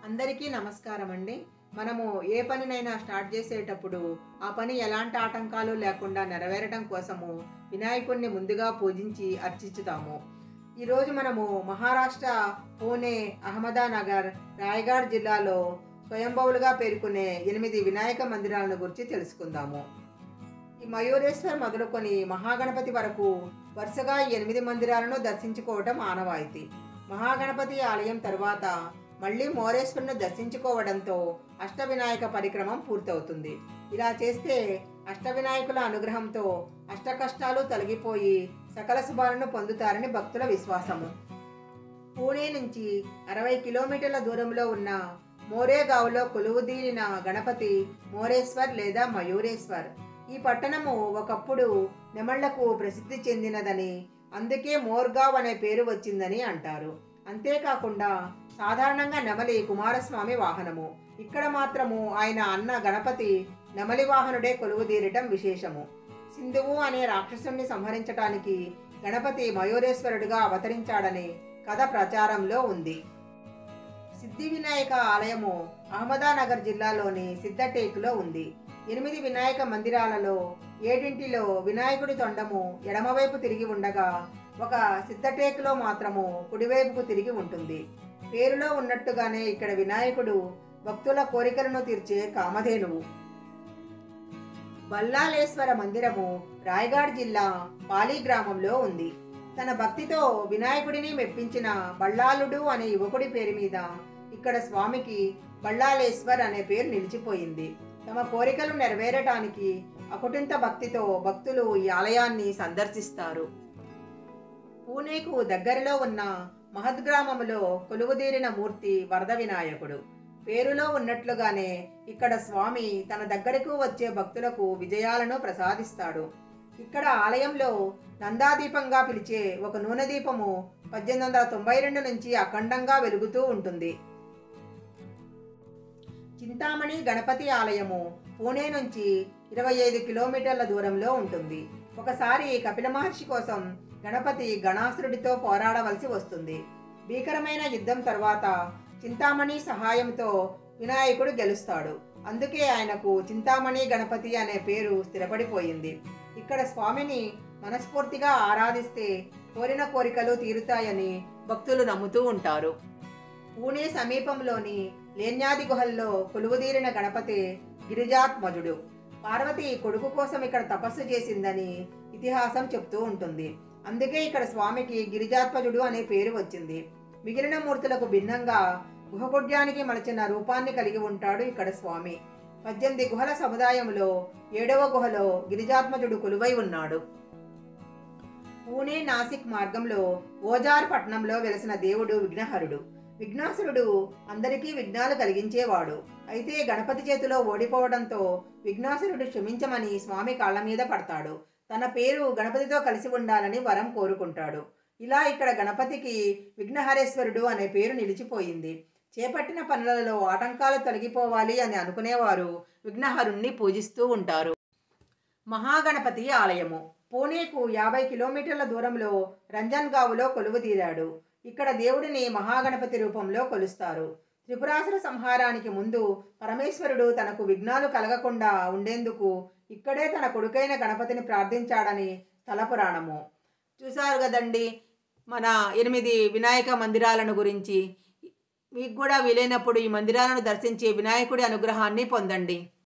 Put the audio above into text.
అందరికీ నమస్కారం అండి మనము ఏ పనినైనా స్టార్ట్ చేసేటప్పుడు ఆ పని ఎలాంటి ఆటంకాలు లేకుండా నెరవేరడం కోసము వినాయకుడిని ముందుగా పూజించి అర్చించుతాము ఈరోజు మనము మహారాష్ట్ర పూణే అహ్మదానగర్ రాయగఢ్ జిల్లాలో స్వయంభవులుగా పేర్కొనే ఎనిమిది వినాయక మందిరాలను గురించి తెలుసుకుందాము ఈ మయూరేశ్వర్ మొదలుకొని మహాగణపతి వరకు వరుసగా ఈ ఎనిమిది మందిరాలను దర్శించుకోవటం ఆనవాయితీ మహాగణపతి ఆలయం తరువాత మళ్ళీ మోరేశ్వరుని దర్శించుకోవడంతో అష్టవినాయక పరిక్రమం పూర్తవుతుంది ఇలా చేస్తే అష్టవినాయకుల అనుగ్రహంతో అష్ట కష్టాలు తొలగిపోయి సకల శుభాలను పొందుతారని భక్తుల విశ్వాసము పూణే నుంచి అరవై కిలోమీటర్ల దూరంలో ఉన్న మోరేగావ్లో కొలువుదీరిన గణపతి మోరేశ్వర్ లేదా మయూరేశ్వర్ ఈ పట్టణము ఒకప్పుడు నెమళ్లకు ప్రసిద్ధి చెందినదని అందుకే మోర్గావ్ అనే పేరు వచ్చిందని అంటారు అంతేకాకుండా సాధారణంగా నెమలి కుమారస్వామి వాహనము ఇక్కడ మాత్రము ఆయన అన్న గణపతి నెమలి వాహనుడే కొలువుదీరటం విశేషము సింధువు అనే రాక్షసుణ్ణి సంహరించటానికి గణపతి మయూరేశ్వరుడుగా అవతరించాడని కథ ప్రచారంలో ఉంది సిద్ధి వినాయక ఆలయము అహ్మదానగర్ జిల్లాలోని సిద్ధటేకులో ఉంది ఎనిమిది వినాయక మందిరాలలో ఏడింటిలో వినాయకుడి తొండము ఎడమవైపు తిరిగి ఉండగా ఒక సిద్ధటేకులో మాత్రము కుడివైపుకు తిరిగి ఉంటుంది పేరులో ఉన్నట్టుగానే ఇక్కడ వినాయకుడు భక్తుల కోరికలను తీర్చే కామధేనువు బల్లాలేశ్వర మందిరము రాయగఢ్ జిల్లా పాలి గ్రామంలో ఉంది తన భక్తితో వినాయకుడిని మెప్పించిన బళ్ళాలుడు అనే యువకుడి పేరు మీద ఇక్కడ స్వామికి బళ్ళాలేశ్వర్ అనే పేరు నిలిచిపోయింది తమ కోరికలు నెరవేరటానికి అకుటింత భక్తితో భక్తులు ఈ ఆలయాన్ని సందర్శిస్తారు పూణేకు దగ్గరలో ఉన్న మహద్గ్రామములో కొలువుదీరిన మూర్తి వరద వినాయకుడు పేరులో ఉన్నట్లుగానే ఇక్కడ స్వామి తన దగ్గరకు వచ్చే భక్తులకు విజయాలను ప్రసాదిస్తాడు ఇక్కడ ఆలయంలో నందాదీపంగా పిలిచే ఒక నూనె దీపము పద్దెనిమిది వందల తొంభై రెండు నుంచి అఖండంగా వెలుగుతూ ఉంటుంది చింతామణి గణపతి ఆలయము పూణే నుంచి ఇరవై ఐదు కిలోమీటర్ల దూరంలో ఉంటుంది ఒకసారి కపిల మహర్షి కోసం గణపతి గణాసురుడితో పోరాడవలసి వస్తుంది భీకరమైన యుద్ధం తర్వాత చింతామణి సహాయంతో వినాయకుడు గెలుస్తాడు అందుకే ఆయనకు చింతామణి గణపతి అనే పేరు స్థిరపడిపోయింది ఇక్కడ స్వామిని మనస్ఫూర్తిగా ఆరాధిస్తే కోరిన కోరికలు తీరుతాయని భక్తులు నమ్ముతూ ఉంటారు పూణే సమీపంలోని లేన్యాది గుహల్లో కొలువుదీరిన గణపతి గిరిజాత్మజుడు పార్వతి కొడుకు కోసం ఇక్కడ తపస్సు చేసిందని ఇతిహాసం చెప్తూ ఉంటుంది అందుకే ఇక్కడ స్వామికి గిరిజాత్మజుడు అనే పేరు వచ్చింది మిగిలిన మూర్తులకు భిన్నంగా గుహకుడ్యానికి మలచిన రూపాన్ని కలిగి ఉంటాడు ఇక్కడ స్వామి పద్దెనిమిది గుహల సముదాయంలో ఏడవ గుహలో గిరిజాత్మజుడు కొలువై ఉన్నాడు పూణే నాసిక్ మార్గంలో ఓజార్ పట్టణంలో వెలసిన దేవుడు విఘ్నహరుడు విఘ్నాసురుడు అందరికీ విఘ్నాలు కలిగించేవాడు అయితే గణపతి చేతిలో ఓడిపోవడంతో విఘ్నాసురుడు క్షమించమని స్వామి కాళ్ళ మీద పడతాడు తన పేరు గణపతితో కలిసి ఉండాలని వరం కోరుకుంటాడు ఇలా ఇక్కడ గణపతికి విఘ్నహరేశ్వరుడు అనే పేరు నిలిచిపోయింది చేపట్టిన పనులలో ఆటంకాలు తొలగిపోవాలి అని అనుకునేవారు విఘ్నహరుణ్ణి పూజిస్తూ ఉంటారు మహాగణపతి ఆలయము పూణేకు యాభై కిలోమీటర్ల దూరంలో రంజన్గావులో కొలువుదీరాడు ఇక్కడ దేవుడిని మహాగణపతి రూపంలో కొలుస్తారు త్రిపురాసుర సంహారానికి ముందు పరమేశ్వరుడు తనకు విఘ్నాలు కలగకుండా ఉండేందుకు ఇక్కడే తన కొడుకైన గణపతిని ప్రార్థించాడని స్థల పురాణము చూశారు కదండి మన ఎనిమిది వినాయక మందిరాలను గురించి మీకు కూడా వీలైనప్పుడు ఈ మందిరాలను దర్శించి వినాయకుడి అనుగ్రహాన్ని పొందండి